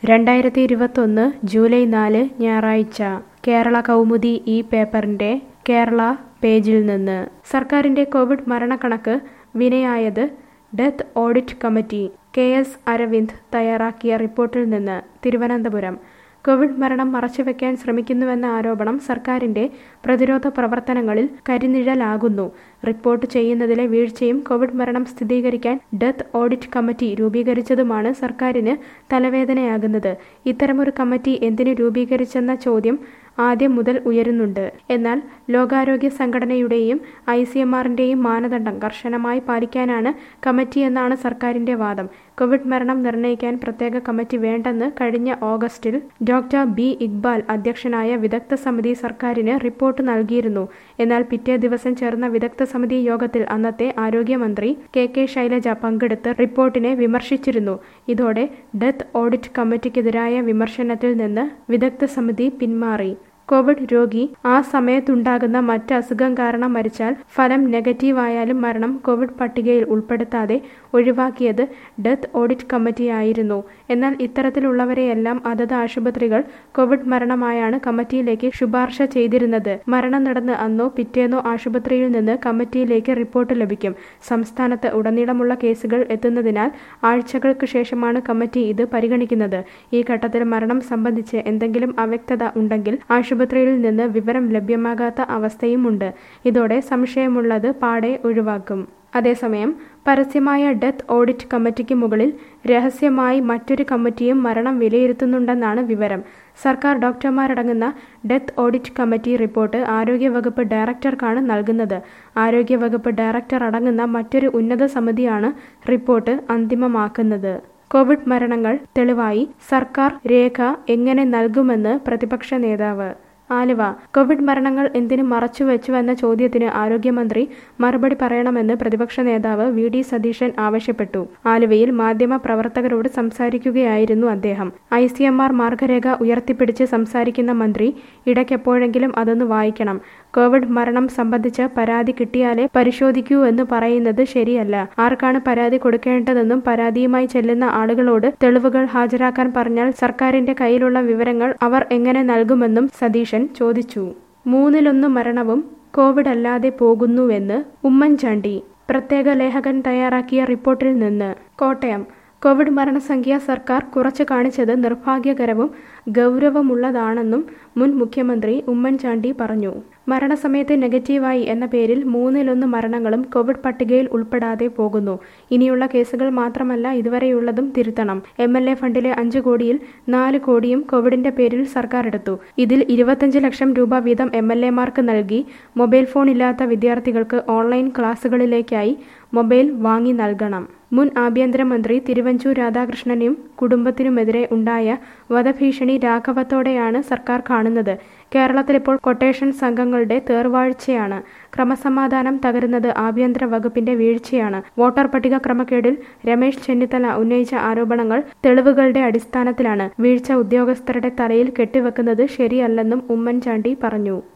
രണ്ടായിരത്തി ഇരുപത്തൊന്ന് ജൂലൈ നാല് ഞായറാഴ്ച കേരള കൗമുദി ഈ പേപ്പറിന്റെ കേരള പേജിൽ നിന്ന് സർക്കാരിന്റെ കോവിഡ് മരണക്കണക്ക് വിനയായത് death audit committee K S Aravind തയ്യാറാക്കിയ റിപ്പോർട്ടിൽ നിന്ന് തിരുവനന്തപുരം കോവിഡ് മരണം മറച്ചുവെക്കാൻ ശ്രമിക്കുന്നുവെന്ന ആരോപണം സർക്കാരിന്റെ പ്രതിരോധ പ്രവർത്തനങ്ങളിൽ കരിനിഴലാകുന്നു റിപ്പോർട്ട് ചെയ്യുന്നതിലെ വീഴ്ചയും കോവിഡ് മരണം സ്ഥിരീകരിക്കാൻ ഡെത്ത് ഓഡിറ്റ് കമ്മിറ്റി രൂപീകരിച്ചതുമാണ് സർക്കാരിന് തലവേദനയാകുന്നത് ഇത്തരമൊരു കമ്മിറ്റി എന്തിനു രൂപീകരിച്ചെന്ന ചോദ്യം ആദ്യം മുതൽ ഉയരുന്നുണ്ട് എന്നാൽ ലോകാരോഗ്യ സംഘടനയുടെയും ഐ സി എം ആറിന്റെയും മാനദണ്ഡം കർശനമായി പാലിക്കാനാണ് കമ്മിറ്റിയെന്നാണ് സർക്കാരിന്റെ വാദം കോവിഡ് മരണം നിർണ്ണയിക്കാൻ പ്രത്യേക കമ്മിറ്റി വേണ്ടെന്ന് കഴിഞ്ഞ ഓഗസ്റ്റിൽ ഡോക്ടർ ബി ഇക്ബാൽ അധ്യക്ഷനായ വിദഗ്ധ സമിതി സർക്കാരിന് റിപ്പോർട്ട് നൽകിയിരുന്നു എന്നാൽ പിറ്റേ ദിവസം ചേർന്ന വിദഗ്ധ സമിതി യോഗത്തിൽ അന്നത്തെ ആരോഗ്യമന്ത്രി കെ കെ ശൈലജ പങ്കെടുത്ത് റിപ്പോർട്ടിനെ വിമർശിച്ചിരുന്നു ഇതോടെ ഡെത്ത് ഓഡിറ്റ് കമ്മിറ്റിക്കെതിരായ വിമർശനത്തിൽ നിന്ന് വിദഗ്ധ സമിതി പിന്മാറി കോവിഡ് രോഗി ആ സമയത്തുണ്ടാകുന്ന മറ്റ് അസുഖം കാരണം മരിച്ചാൽ ഫലം നെഗറ്റീവ് ആയാലും മരണം കോവിഡ് പട്ടികയിൽ ഉൾപ്പെടുത്താതെ ഒഴിവാക്കിയത് ഡെത്ത് ഓഡിറ്റ് കമ്മിറ്റിയായിരുന്നു എന്നാൽ ഇത്തരത്തിലുള്ളവരെയെല്ലാം അതത് ആശുപത്രികൾ കോവിഡ് മരണമായാണ് കമ്മിറ്റിയിലേക്ക് ശുപാർശ ചെയ്തിരുന്നത് മരണം നടന്ന് അന്നോ പിറ്റേന്നോ ആശുപത്രിയിൽ നിന്ന് കമ്മിറ്റിയിലേക്ക് റിപ്പോർട്ട് ലഭിക്കും സംസ്ഥാനത്ത് ഉടനീളമുള്ള കേസുകൾ എത്തുന്നതിനാൽ ആഴ്ചകൾക്ക് ശേഷമാണ് കമ്മിറ്റി ഇത് പരിഗണിക്കുന്നത് ഈ ഘട്ടത്തിൽ മരണം സംബന്ധിച്ച് എന്തെങ്കിലും അവ്യക്തത ഉണ്ടെങ്കിൽ ആശുപത്രിയിൽ നിന്ന് വിവരം ലഭ്യമാകാത്ത അവസ്ഥയുമുണ്ട് ഇതോടെ സംശയമുള്ളത് പാടെ ഒഴിവാക്കും അതേസമയം പരസ്യമായ ഡെത്ത് ഓഡിറ്റ് കമ്മിറ്റിക്ക് മുകളിൽ രഹസ്യമായി മറ്റൊരു കമ്മിറ്റിയും മരണം വിലയിരുത്തുന്നുണ്ടെന്നാണ് വിവരം സർക്കാർ ഡോക്ടർമാരടങ്ങുന്ന ഡെത്ത് ഓഡിറ്റ് കമ്മിറ്റി റിപ്പോർട്ട് ആരോഗ്യവകുപ്പ് ഡയറക്ടർക്കാണ് നൽകുന്നത് ആരോഗ്യവകുപ്പ് ഡയറക്ടർ അടങ്ങുന്ന മറ്റൊരു ഉന്നത സമിതിയാണ് റിപ്പോർട്ട് അന്തിമമാക്കുന്നത് കോവിഡ് മരണങ്ങൾ തെളിവായി സർക്കാർ രേഖ എങ്ങനെ നൽകുമെന്ന് പ്രതിപക്ഷ നേതാവ് ആലുവ കോവിഡ് മരണങ്ങൾ എന്തിനു മറച്ചുവെച്ചുവെന്ന ചോദ്യത്തിന് ആരോഗ്യമന്ത്രി മറുപടി പറയണമെന്ന് പ്രതിപക്ഷ നേതാവ് വി ഡി സതീശൻ ആവശ്യപ്പെട്ടു ആലുവയിൽ മാധ്യമ പ്രവർത്തകരോട് സംസാരിക്കുകയായിരുന്നു അദ്ദേഹം ഐ സി എം ആർ മാർഗരേഖ ഉയർത്തിപ്പിടിച്ച് സംസാരിക്കുന്ന മന്ത്രി ഇടയ്ക്കെപ്പോഴെങ്കിലും അതൊന്ന് വായിക്കണം കോവിഡ് മരണം സംബന്ധിച്ച് പരാതി കിട്ടിയാലേ പരിശോധിക്കൂ എന്ന് പറയുന്നത് ശരിയല്ല ആർക്കാണ് പരാതി കൊടുക്കേണ്ടതെന്നും പരാതിയുമായി ചെല്ലുന്ന ആളുകളോട് തെളിവുകൾ ഹാജരാക്കാൻ പറഞ്ഞാൽ സർക്കാരിന്റെ കയ്യിലുള്ള വിവരങ്ങൾ അവർ എങ്ങനെ നൽകുമെന്നും സതീശൻ ചോദിച്ചു മൂന്നിലൊന്ന് മരണവും കോവിഡ് അല്ലാതെ പോകുന്നുവെന്ന് ഉമ്മൻചാണ്ടി പ്രത്യേക ലേഖകൻ തയ്യാറാക്കിയ റിപ്പോർട്ടിൽ നിന്ന് കോട്ടയം കോവിഡ് മരണസംഖ്യ സർക്കാർ കുറച്ചു കാണിച്ചത് നിർഭാഗ്യകരവും ഗൗരവമുള്ളതാണെന്നും മുൻ മുഖ്യമന്ത്രി ഉമ്മൻചാണ്ടി പറഞ്ഞു മരണസമയത്ത് നെഗറ്റീവായി എന്ന പേരിൽ മൂന്നിലൊന്ന് മരണങ്ങളും കോവിഡ് പട്ടികയിൽ ഉൾപ്പെടാതെ പോകുന്നു ഇനിയുള്ള കേസുകൾ മാത്രമല്ല ഇതുവരെയുള്ളതും തിരുത്തണം എം എൽ എ ഫണ്ടിലെ അഞ്ചു കോടിയിൽ നാല് കോടിയും കോവിഡിന്റെ പേരിൽ സർക്കാർ എടുത്തു ഇതിൽ ഇരുപത്തഞ്ച് ലക്ഷം രൂപ വീതം എം എൽ എമാർക്ക് നൽകി മൊബൈൽ ഫോൺ ഇല്ലാത്ത വിദ്യാർത്ഥികൾക്ക് ഓൺലൈൻ ക്ലാസുകളിലേക്കായി മൊബൈൽ വാങ്ങി നൽകണം മുൻ ആഭ്യന്തരമന്ത്രി തിരുവഞ്ചൂർ രാധാകൃഷ്ണനും കുടുംബത്തിനുമെതിരെ ഉണ്ടായ വധഭീഷണി രാഘവത്തോടെയാണ് സർക്കാർ കാണുന്നത് കേരളത്തിലിപ്പോൾ കൊട്ടേഷൻ സംഘങ്ങളുടെ തേർവാഴ്ചയാണ് ക്രമസമാധാനം തകരുന്നത് ആഭ്യന്തര വകുപ്പിന്റെ വീഴ്ചയാണ് വോട്ടർ പട്ടിക ക്രമക്കേടിൽ രമേശ് ചെന്നിത്തല ഉന്നയിച്ച ആരോപണങ്ങൾ തെളിവുകളുടെ അടിസ്ഥാനത്തിലാണ് വീഴ്ച ഉദ്യോഗസ്ഥരുടെ തലയിൽ കെട്ടിവെക്കുന്നത് ശരിയല്ലെന്നും ഉമ്മൻചാണ്ടി പറഞ്ഞു